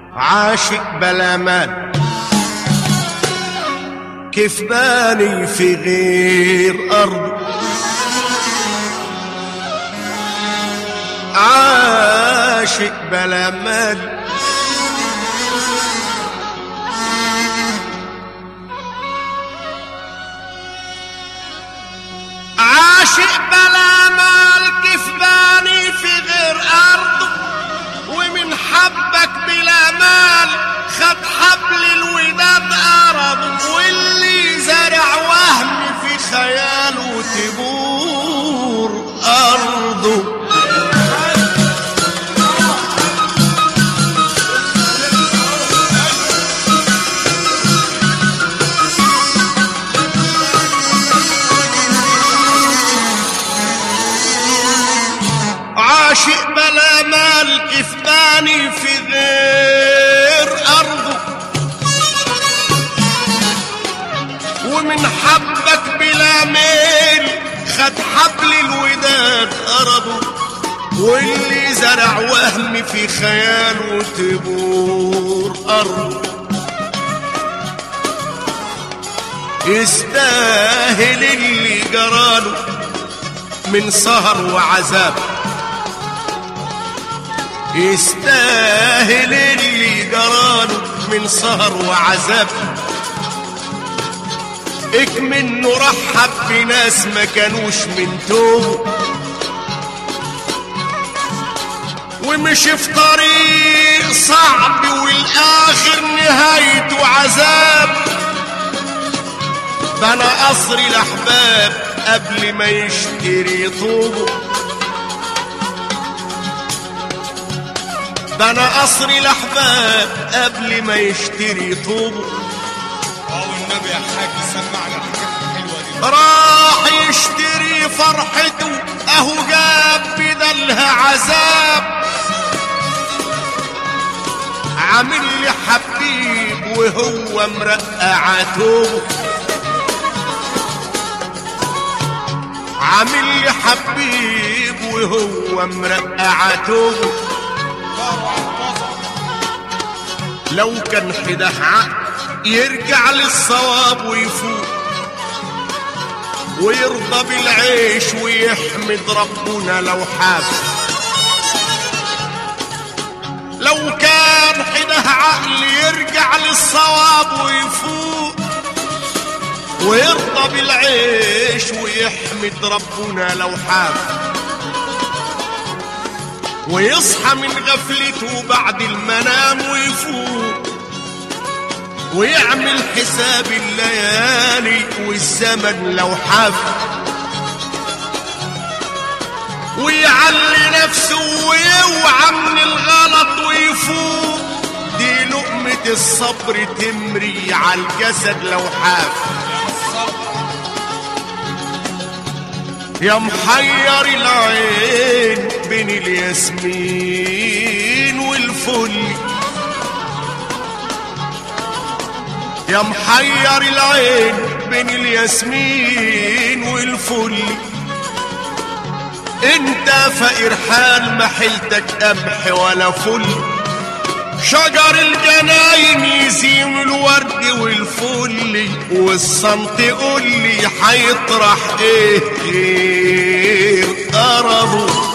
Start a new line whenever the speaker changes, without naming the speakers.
عاشق بلا مال كيف باني في غير أرض عاشق بلا مال عاشق بلا مال كيف باني في غير أرض ومن حبك بلا مال خد حبل الوداد أرض واللي زرع وهم في خياله تبور أرضه عاشق بلا مال كفاني في غير أرضه ومن حبك بلا ميل خد حبل الوداد أرضه واللي زرع وهم في خياله تبور أرضه يستاهل اللي جراله من سهر وعذاب يستاهل اللي جراله من سهر وعذاب اكمنه رحب بناس ما كانوش من توبه ومشي في طريق صعب والاخر نهايته عذاب بنى قصر الاحباب قبل ما يشتري طوبه بنى قصر الاحباب قبل ما يشتري طوبه
اه والنبي يا حاج سمعنا الحاجات الحلوه دي
راح يشتري فرحته اهو جاب بدلها عذاب عامل لي حبيب وهو مرقع توبه عامل لي حبيب وهو مرقع توبه لو كان حده عقل يرجع للصواب ويفوق ويرضى بالعيش ويحمد ربنا لو حاب لو كان حده عقل يرجع للصواب ويفوق ويرضى بالعيش ويحمد ربنا لو حاب ويصحى من غفلته بعد المنام ويفوق ويعمل حساب الليالي والزمن لو حاب ويعلي نفسه ويوعى من الغلط ويفوق دي لقمة الصبر تمري على الجسد لو حاب يا محير العين بين الياسمين والفل يا محير العين بين الياسمين والفل انت فقير حال ما حيلتك قمح ولا فل شجر الجناين يزيم الورد والفل والصمت قول لي هيطرح ايه غير قرضه